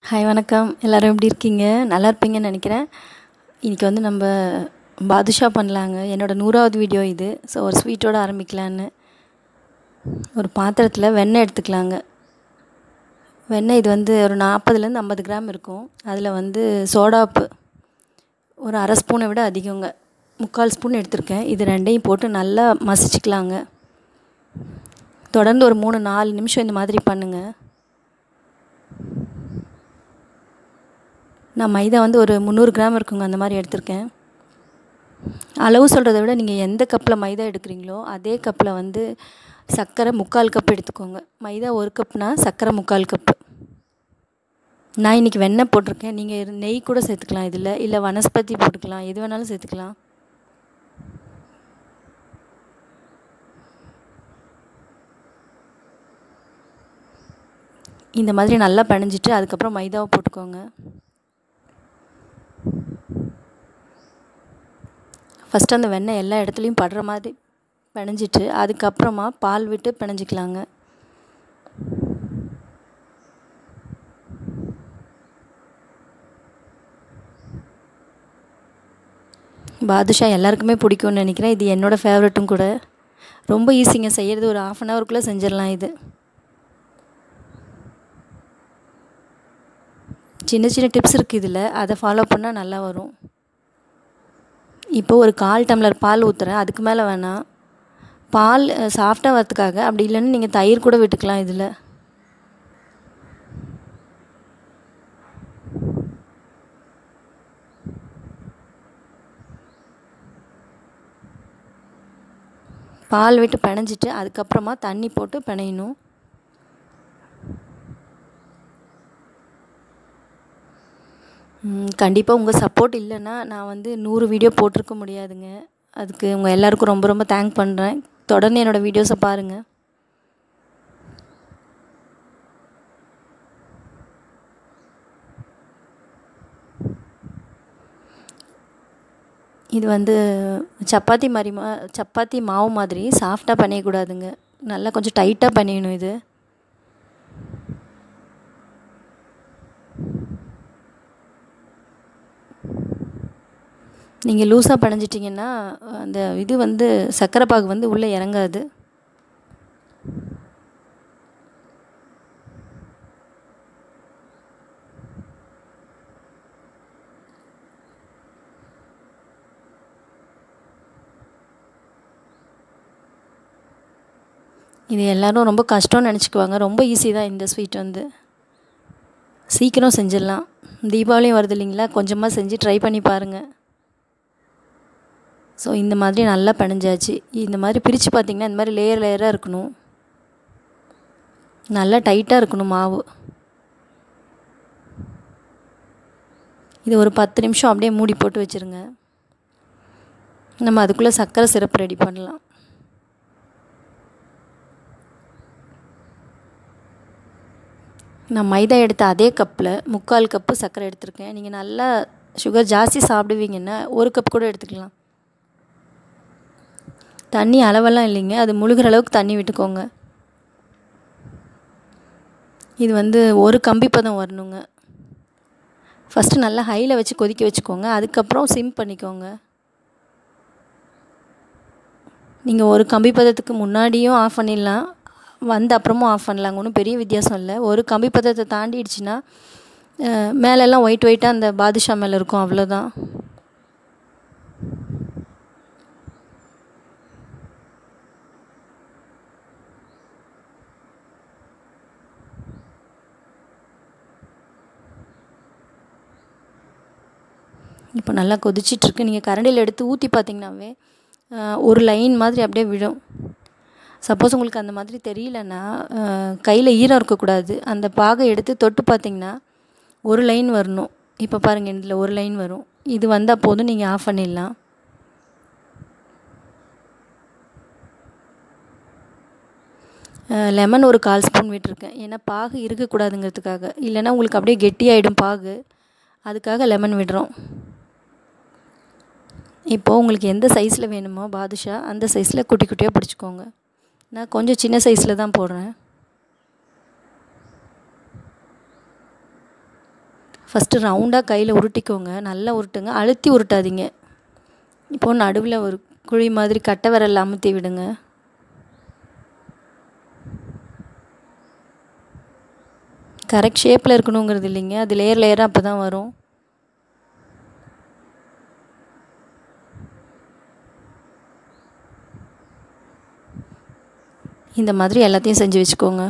hi வணக்கம் எல்லோரும் எப்படி இருக்கீங்க நல்லா இருப்பீங்கன்னு நினைக்கிறேன் இன்றைக்கி வந்து நம்ம பாதுஷா பண்ணலாங்க என்னோடய நூறாவது வீடியோ இது ஸோ ஒரு ஸ்வீட்டோடு ஆரம்பிக்கலான்னு ஒரு பாத்திரத்தில் வெண்ணெய் எடுத்துக்கலாங்க வெண்ணெய் இது வந்து ஒரு நாற்பதுலேருந்து ஐம்பது கிராம் இருக்கும் அதில் வந்து சோடாப்பு ஒரு அரை ஸ்பூனை விட அதிகங்க முக்கால் ஸ்பூன் எடுத்திருக்கேன் இது ரெண்டையும் போட்டு நல்லா மசிச்சுக்கலாங்க தொடர்ந்து ஒரு மூணு நாலு நிமிஷம் இந்த மாதிரி பண்ணுங்கள் நான் மைதா வந்து ஒரு முந்நூறு கிராம் இருக்குங்க அந்த மாதிரி எடுத்திருக்கேன் அளவு சொல்கிறத விட நீங்கள் எந்த கப்பில் மைதா எடுக்கிறீங்களோ அதே கப்பில் வந்து சர்க்கரை முக்கால் கப் எடுத்துக்கோங்க மைதா ஒரு கப்னா சர்க்கரை முக்கால் கப்பு நான் இன்றைக்கி வெண்ணெய் போட்டிருக்கேன் நீங்கள் நெய் கூட சேர்த்துக்கலாம் இதில் இல்லை வனஸ்பதி போட்டுக்கலாம் எது வேணாலும் சேர்த்துக்கலாம் இந்த மாதிரி நல்லா பிணைஞ்சிட்டு அதுக்கப்புறம் மைதாவை போட்டுக்கோங்க ஃபஸ்ட்டு அந்த வெண்ணெய் எல்லா இடத்துலையும் படுற மாதிரி பிணைஞ்சிட்டு அதுக்கப்புறமா பால் விட்டு பிணைஞ்சிக்கலாங்க பாதுஷா எல்லாருக்குமே பிடிக்கும்னு நினைக்கிறேன் இது என்னோடய ஃபேவரட்டும் கூட ரொம்ப ஈஸிங்க செய்கிறது ஒரு ஆஃப் அன் ஹவருக்குள்ளே செஞ்சிடலாம் இது சின்ன சின்ன டிப்ஸ் இருக்குது இதில் அதை ஃபாலோ பண்ணால் நல்லா வரும் இப்போ ஒரு கால் டம்ளர் பால் ஊற்றுறேன் அதுக்கு மேலே வேணாம் பால் சாஃப்டாக வரத்துக்காக அப்படி இல்லைன்னு நீங்கள் தயிர் கூட விட்டுக்கலாம் இதில் பால் விட்டு பிணைஞ்சிட்டு அதுக்கப்புறமா தண்ணி போட்டு பிணையணும் கண்டிப்பாக உங்கள் சப்போர்ட் இல்லைன்னா நான் வந்து நூறு வீடியோ போட்டிருக்க முடியாதுங்க அதுக்கு உங்கள் எல்லாருக்கும் ரொம்ப ரொம்ப தேங்க் பண்ணுறேன் தொடர்ந்து என்னோடய வீடியோஸை பாருங்கள் இது வந்து சப்பாத்தி மாதிரி மா சப்பாத்தி மாவு மாதிரி சாஃப்டாக பண்ணியக்கூடாதுங்க நல்லா கொஞ்சம் டைட்டாக பண்ணிடணும் இது நீங்கள் லூஸாக பிணைஞ்சிட்டிங்கன்னா அந்த இது வந்து சர்க்கரை பாகு வந்து உள்ளே இறங்காது இது எல்லோரும் ரொம்ப கஷ்டம்னு நினச்சிக்குவாங்க ரொம்ப ஈஸி தான் இந்த ஸ்வீட் வந்து சீக்கிரம் செஞ்சிடலாம் தீபாவளியும் வருது இல்லைங்களா கொஞ்சமாக செஞ்சு ட்ரை பண்ணி பாருங்கள் ஸோ இந்த மாதிரி நல்லா பிணைஞ்சாச்சு இந்த மாதிரி பிரித்து பார்த்திங்கன்னா இந்த மாதிரி லேயர் லேயராக இருக்கணும் நல்லா டைட்டாக இருக்கணும் மாவு இது ஒரு பத்து நிமிஷம் அப்படியே மூடி போட்டு வச்சுருங்க நம்ம அதுக்குள்ளே சர்க்கரை சிரப்பு ரெடி பண்ணலாம் நான் மைதா எடுத்த அதே கப்பில் முக்கால் கப்பு சர்க்கரை எடுத்திருக்கேன் நீங்கள் நல்லா சுகர் ஜாஸ்தி சாப்பிடுவீங்கன்னா ஒரு கப் கூட எடுத்துக்கலாம் தண்ணி அளவெல்லாம் இல்லைங்க அது முழுகிற அளவுக்கு தண்ணி விட்டுக்கோங்க இது வந்து ஒரு கம்பி பதம் வரணுங்க ஃபஸ்ட்டு நல்லா ஹையில் வச்சு கொதிக்க வச்சுக்கோங்க அதுக்கப்புறம் சிம் பண்ணிக்கோங்க நீங்கள் ஒரு கம்பி பதத்துக்கு முன்னாடியும் ஆஃப் பண்ணிடலாம் வந்த அப்புறமும் ஆஃப் பண்ணலாங்க ஒன்றும் பெரிய வித்தியாசம் இல்லை ஒரு கம்பி பதத்தை தாண்டிடுச்சுன்னா மேலெல்லாம் ஒயிட் ஒயிட்டாக அந்த பாதுஷா மேலே இருக்கும் அவ்வளோதான் இப்போ நல்லா கொதிச்சிட்ருக்கு நீங்கள் கரண்டியில் எடுத்து ஊற்றி பார்த்தீங்கன்னாவே ஒரு லைன் மாதிரி அப்படியே விழும் சப்போஸ் உங்களுக்கு அந்த மாதிரி தெரியலன்னா கையில் ஈரம் இருக்கக்கூடாது அந்த பாகை எடுத்து தொட்டு பார்த்தீங்கன்னா ஒரு லைன் வரணும் இப்போ பாருங்கள் இதில் ஒரு லைன் வரும் இது வந்தால் போதும் நீங்கள் ஆஃப் பண்ணிடலாம் லெமன் ஒரு கால் ஸ்பூன் விட்டுருக்கேன் ஏன்னா பாகு இருக்கக்கூடாதுங்கிறதுக்காக இல்லைன்னா உங்களுக்கு அப்படியே கெட்டியாயிடும் பாகு அதுக்காக லெமன் விடுறோம் இப்போது உங்களுக்கு எந்த சைஸில் வேணுமோ பாதுஷா அந்த சைஸில் குட்டி குட்டியாக பிடிச்சிக்கோங்க நான் கொஞ்சம் சின்ன சைஸில் தான் போடுறேன் ஃபஸ்ட்டு ரவுண்டாக கையில் உருட்டிக்கோங்க நல்லா உருட்டுங்க அழுத்தி உருட்டாதீங்க இப்போது நடுவில் ஒரு குழி மாதிரி கட்டை விரல் அமுத்தி விடுங்க கரெக்ட் ஷேப்பில் இருக்கணுங்கிறது இல்லைங்க அது லேயர் லேயராக அப்போ தான் வரும் இந்த மாதிரி எல்லாத்தையும் செஞ்சு வச்சுக்கோங்க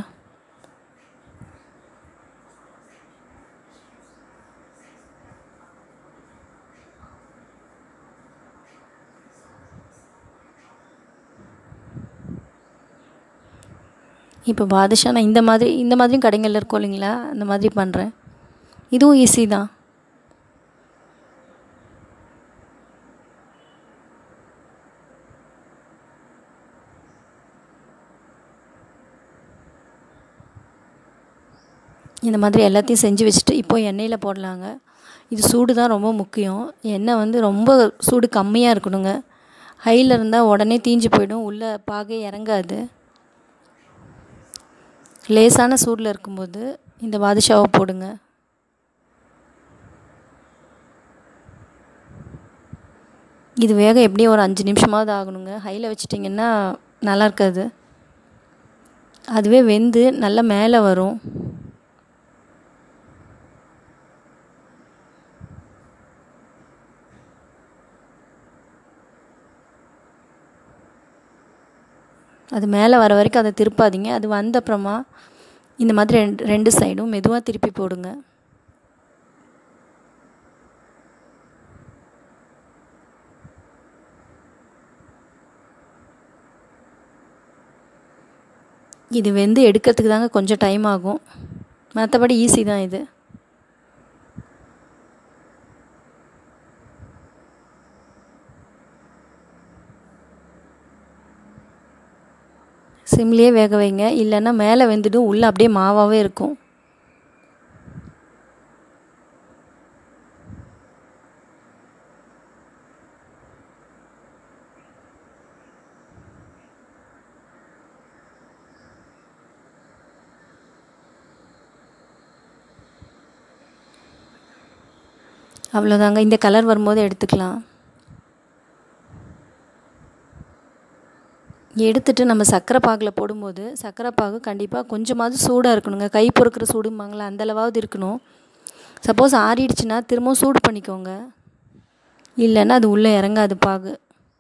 இப்போ பாதுஷா நான் இந்த மாதிரி இந்த மாதிரியும் கடைகளில் இருக்கும் இல்லைங்களா அந்த மாதிரி பண்ணுறேன் இதுவும் ஈஸி தான் இந்த மாதிரி எல்லாத்தையும் செஞ்சு வச்சுட்டு இப்போ எண்ணெயில் போடலாங்க இது சூடு தான் ரொம்ப முக்கியம் எண்ணெய் வந்து ரொம்ப சூடு கம்மியாக இருக்கணுங்க ஹையில் இருந்தால் உடனே தீஞ்சு போயிடும் உள்ளே பாகே இறங்காது லேசான சூடில் இருக்கும்போது இந்த பாதுஷாவை போடுங்க இது வேக எப்படியும் ஒரு அஞ்சு நிமிஷமாவது ஆகணுங்க ஹையில் வச்சிட்டிங்கன்னா நல்லா இருக்காது அதுவே வெந்து நல்லா மேலே வரும் அது மேலே வர வரைக்கும் அதை திருப்பாதீங்க அது வந்த அப்புறமா இந்த மாதிரி ரெண்டு ரெண்டு சைடும் மெதுவாக திருப்பி போடுங்க இது வெந்து எடுக்கிறதுக்கு தாங்க கொஞ்சம் டைம் ஆகும் மற்றபடி ஈஸி தான் இது சிம்லேயே வேக வைங்க இல்லைன்னா மேலே வெந்துடும் உள்ளே அப்படியே மாவாகவே இருக்கும் அவ்வளோதாங்க இந்த கலர் வரும்போது எடுத்துக்கலாம் எடுத்துட்டு நம்ம சர்க்கரை பாகில் போடும்போது சர்க்கரை பாகு கண்டிப்பாக கொஞ்சமாவது சூடாக இருக்கணுங்க கை பொறுக்கிற சூடும்பாங்களா அந்தளவாவது இருக்கணும் சப்போஸ் ஆறிடுச்சுன்னா திரும்பவும் சூடு பண்ணிக்கோங்க இல்லைன்னா அது உள்ளே இறங்காது பாகு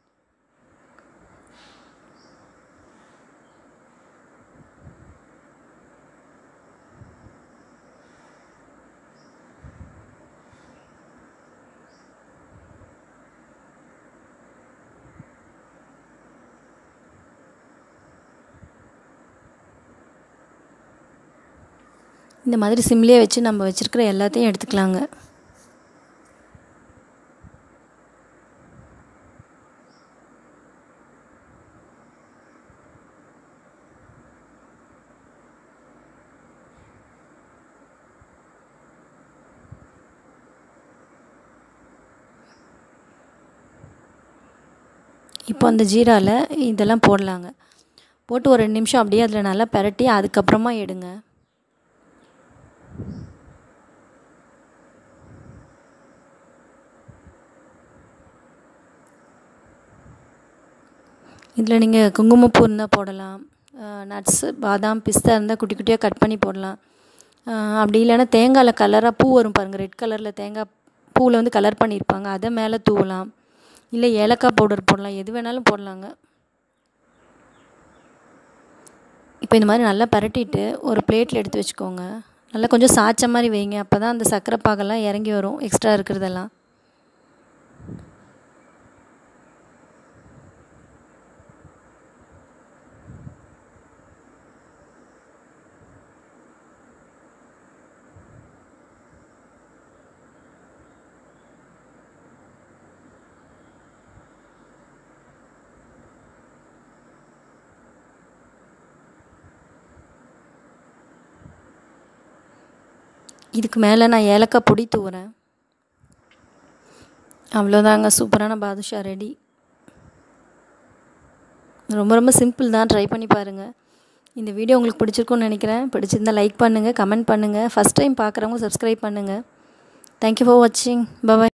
இந்த மாதிரி சிம்லேயே வச்சு நம்ம வச்சுருக்கிற எல்லாத்தையும் எடுத்துக்கலாங்க இப்போ அந்த ஜீராவில் இதெல்லாம் போடலாங்க போட்டு ஒரு ரெண்டு நிமிஷம் அப்படியே அதில் நல்லா பெரட்டி அதுக்கப்புறமா எடுங்க இதில் நீங்கள் குங்குமப்பூ இருந்தால் போடலாம் நட்ஸு பாதாம் பிஸ்தா இருந்தால் குட்டி குட்டியாக கட் பண்ணி போடலாம் அப்படி இல்லைன்னா தேங்காயில் கலராக பூ வரும் பாருங்கள் ரெட் கலரில் தேங்காய் பூவில் வந்து கலர் பண்ணியிருப்பாங்க அதை மேலே தூவலாம் இல்லை ஏலக்காய் பவுடர் போடலாம் எது வேணாலும் போடலாங்க இப்போ இந்த மாதிரி நல்லா பரட்டிட்டு ஒரு பிளேட்டில் எடுத்து வச்சுக்கோங்க நல்லா கொஞ்சம் சாய்ச்ச மாதிரி வைங்க அப்போ தான் அந்த சர்க்கரை பாகெல்லாம் இறங்கி வரும் எக்ஸ்ட்ரா இருக்கிறதெல்லாம் இதுக்கு மேலே நான் ஏலக்காய் பொடி தூவுறேன் அவ்வளோதாங்க சூப்பரான பாதுஷா ரெடி ரொம்ப ரொம்ப சிம்பிள் தான் ட்ரை பண்ணி பாருங்கள் இந்த வீடியோ உங்களுக்கு பிடிச்சிருக்குன்னு நினைக்கிறேன் பிடிச்சிருந்தால் லைக் பண்ணுங்கள் கமெண்ட் பண்ணுங்கள் ஃபஸ்ட் டைம் பார்க்குறவங்க சப்ஸ்கிரைப் பண்ணுங்கள் தேங்க்யூ ஃபார் வாட்சிங் பாய்